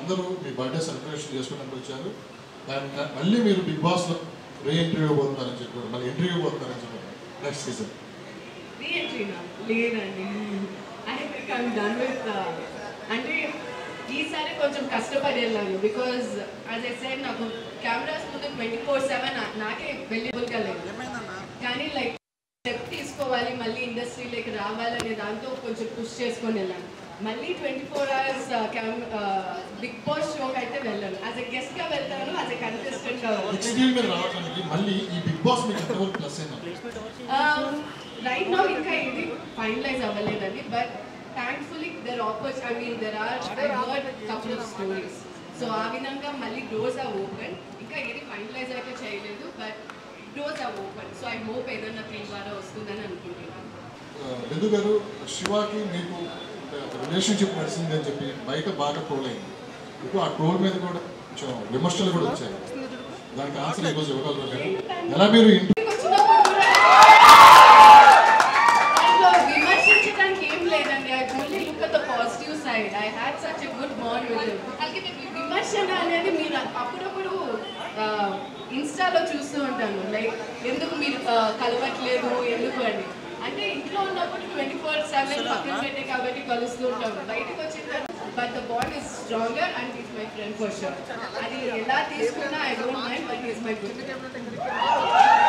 అందరూ మీ birthday celebration చేసుకోవడానికి వచ్చారు దాని మళ్ళీ మీరు బిగ్ బాస్లో రీ ఇంటర్వ్యూ పోతున్నారని చెప్పారు మళ్ళీ ఇంటర్వ్యూ పోతున్నారని చెప్పారు నెక్స్ట్ సీజన్ రీఎంట్రీనా లేదండి I think I'm done with అంటే ఈసారి కొంచెం కష్టపడి వెళ్ళాను బికాజ్ యాజ్ ఐ సైడ్ నాకు కెమెరాస్ ముందు ట్వంటీ ఫోర్ సెవెన్ నాకే అవైలబుల్గా లేదు కానీ లైక్ స్టెప్ తీసుకోవాలి మళ్ళీ ఇండస్ట్రీలోకి రావాలనే దాంతో కొంచెం పుష్ చేసుకొని వెళ్ళాను మళ్ళీ twenty four hours Bigg Boss షోకి అయితే వెళ్ళాను యాజ్ ఎ గెస్ట్గా వెళ్తాను యాజ్ ఎ కంటెస్టెంట్గా నెక్స్ట్ ఇయర్ మీరు రావడానికి మళ్ళీ ఈ బిగ్ బాస్ మీకు ఎంతవరకు ప్లస్ అయింది రైట్ నౌ ఇంకా ఇది ఫైనలైజ్ అవ్వలేదండి but thankfully there offers I mean there are I heard couple of stories so ఆ విధంగా మళ్ళీ డోర్స్ ఆర్ ఓపెన్ ఇంకా ఏది ఫైనలైజ్ అయితే చేయలేదు but doors are open so I hope ఏదన్నా త్రీ ద్వారా వస్తుందని అనుకుంటున్నాను బిందు గారు శివాకి మీకు రిలేషన్షిప్ నడిచింది అని చెప్పి బయట బాగా ట్రోల్ అయింది ఇప్పుడు ఆ ట్రోల్ మీద కూడా కొంచెం విమర్శలు కూడా వచ్చాయి దానికి ఆన్సర్ ఈరోజు ఇవ్వగలరు మీరు ఎలా మీరు ఇంటి ఇంటికి వచ్చినప్పుడు కూడా దాంట్లో విమర్శించడానికి ఏం లేదండి I only look at the positive side I had such a good bond with విమర్శన అనేది మీరు అప్పుడప్పుడు ఇన్స్టాలో చూస్తూ ఉంటాను లైక్ ఎందుకు మీరు ఆ, కలవట్లేదు ఎందుకు అని అంటే ఇంట్లో ఉన్నప్పుడు ట్వంటీ ఫోర్ సెవెన్ పక్కన పెట్టే కాబట్టి కలుస్తూ ఉంటాం బయటకు వచ్చిన తర్వాత but the bond is stronger and is my friend for sure అది ఎలా తీసుకున్నా I don't mind but is my good